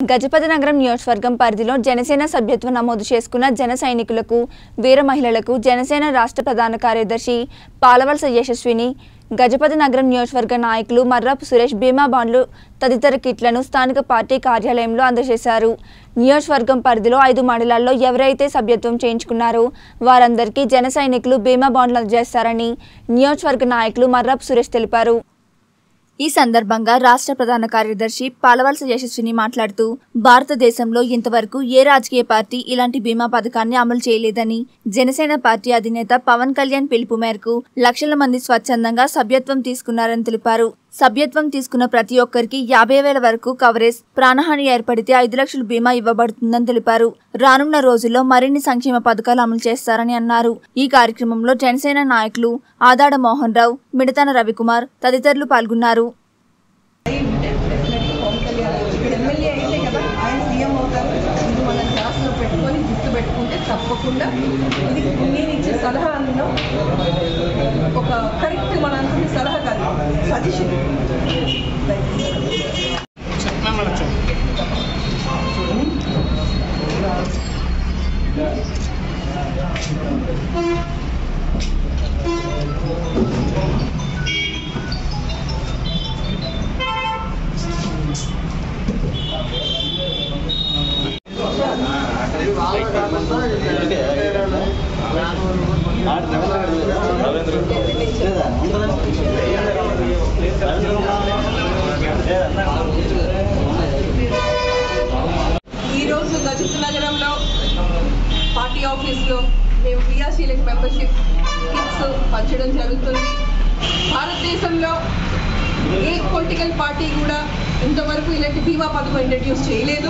గజపతి నగరం నియోజకవర్గం పరిధిలో జనసేన సభ్యత్వం నమోదు చేసుకున్న జన సైనికులకు వీర మహిళలకు జనసేన రాష్ట్ర ప్రధాన కార్యదర్శి పాలవలస యశస్విని గజపతి నగరం నియోజకవర్గ నాయకులు మర్రపు సురేష్ బీమా బాండ్లు తదితర కిట్లను స్థానిక పార్టీ కార్యాలయంలో అందజేశారు నియోజకవర్గం పరిధిలో ఐదు మండలాల్లో ఎవరైతే సభ్యత్వం చేయించుకున్నారో వారందరికీ జన సైనికులు బీమా బాండ్లు అందజేస్తారని నియోజకవర్గ నాయకులు మర్రపు సురేష్ తెలిపారు ఈ సందర్భంగా రాష్ట్ర ప్రధాన కార్యదర్శి పాలవలస యశస్విని మాట్లాడుతూ భారతదేశంలో ఇంతవరకు ఏ రాజకీయ పార్టీ ఇలాంటి బీమా పథకాన్ని అమలు చేయలేదని జనసేన పార్టీ అధినేత పవన్ కళ్యాణ్ పిలుపు మేరకు లక్షల మంది స్వచ్ఛందంగా సభ్యత్వం తీసుకున్నారని తెలిపారు సభ్యత్వం తీసుకున్న ప్రతి ఒక్కరికి యాభై వేల వరకు కవరేజ్ ప్రాణహాని ఏర్పడితే ఐదు లక్షల బీమా ఇవ్వబడుతుందని తెలిపారు రానున్న రోజుల్లో మరిన్ని సంక్షేమ పథకాలు అమలు చేస్తారని అన్నారు ఈ కార్యక్రమంలో జనసేన నాయకులు ఆదాడ మోహన్ రావు మిడతన రవికుమార్ తదితరులు పాల్గొన్నారు పవన్ కళ్యాణ్ ఇక్కడ ఎమ్మెల్యే అయితే కదా ఆయన సీఎం అవుతారు ఇది మన క్లాస్లో పెట్టుకొని గుర్తు పెట్టుకుంటే తప్పకుండా ఇది నేను ఇచ్చే సలహా అందులో ఒక కరెక్ట్ మన అందరి సలహా కాదు సజెషన్ ఈరోజు గజత్ నగరంలో పార్టీ ఆఫీస్లో మేము క్రియాశీలక మెంబర్షిప్ కిట్స్ పంచడం జరుగుతుంది భారతదేశంలో ఏ పొలిటికల్ పార్టీ కూడా ఇంతవరకు ఇలాంటి బీమా పథకం ఇంట్రడ్యూస్ చేయలేదు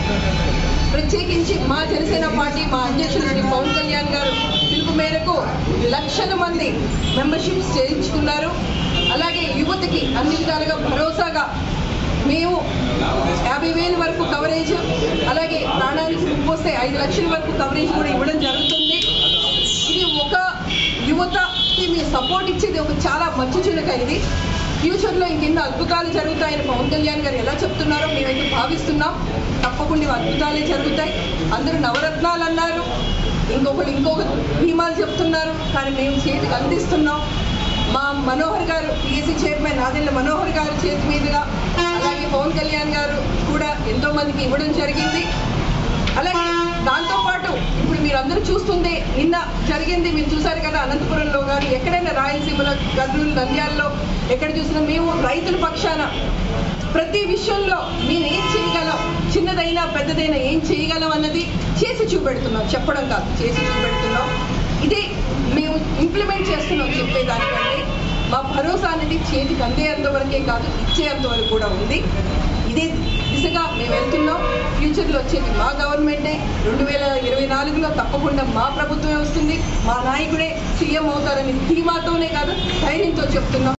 ప్రత్యేకించి మా జనసేన పార్టీ మా అధ్యక్షుడు పవన్ కళ్యాణ్ గారు పిలుపు మేరకు లక్షల మంది మెంబర్షిప్స్ చేయించుకున్నారు అలాగే యువతకి అన్ని విధాలుగా భరోసాగా మేము యాభై వేల వరకు కవరేజ్ అలాగే ప్రాణానికి ముప్పొస్తే ఐదు లక్షల వరకు కవరేజ్ కూడా ఇవ్వడం జరుగుతుంది ఇది ఒక యువతకి మీ సపోర్ట్ ఇచ్చేది ఒక చాలా మంచి చునక ఇది ఫ్యూచర్లో ఇంకెన్నో అద్భుతాలు జరుగుతాయని పవన్ కళ్యాణ్ గారు ఎలా చెప్తున్నారో మేమైతే భావిస్తున్నాం తప్పకుండా ఇవి అద్భుతాలే జరుగుతాయి అందరూ నవరత్నాలు అన్నారు ఇంకొకరు ఇంకొక భీమాలు చెప్తున్నారు కానీ మేము చేతికి అందిస్తున్నాం మా మనోహర్ గారు పిఎస్సి చైర్మన్ నాదెళ్ల మనోహర్ గారు చేతి మీదుగా అలాగే పవన్ కళ్యాణ్ గారు కూడా ఎంతో మందికి ఇవ్వడం జరిగింది అలాగే దాంతోపాటు ఇప్పుడు మీరు అందరూ చూస్తుందే నిన్న జరిగింది మీరు చూసారు కదా అనంతపురంలో కానీ ఎక్కడైనా రాయలసీమలో కర్నూలు నంద్యాలలో ఎక్కడ చూసినా మేము రైతుల పక్షాన ప్రతి విషయంలో మేము ఏం చేయగలం చిన్నదైనా పెద్దదైనా ఏం చేయగలం అన్నది చేసి చూపెడుతున్నాం చెప్పడం కాదు చేసి చూపెడుతున్నాం ఇదే మేము ఇంప్లిమెంట్ చేస్తున్నాం చెప్పేదానికంటే మా భరోసా అనేది చేతికి అందేంత వరకే కాదు ఇచ్చేంత వరకు కూడా ఉంది ఇదే దిశగా మేము వెళ్తున్నాం ఫ్యూచర్లో వచ్చేది మా గవర్నమెంటే రెండు వేల ఇరవై నాలుగులో తప్పకుండా మా ప్రభుత్వమే వస్తుంది మా నాయకుడే సీఎం అవుతారని ధీమాతోనే కాదు ధైర్యంతో చెప్తున్నాం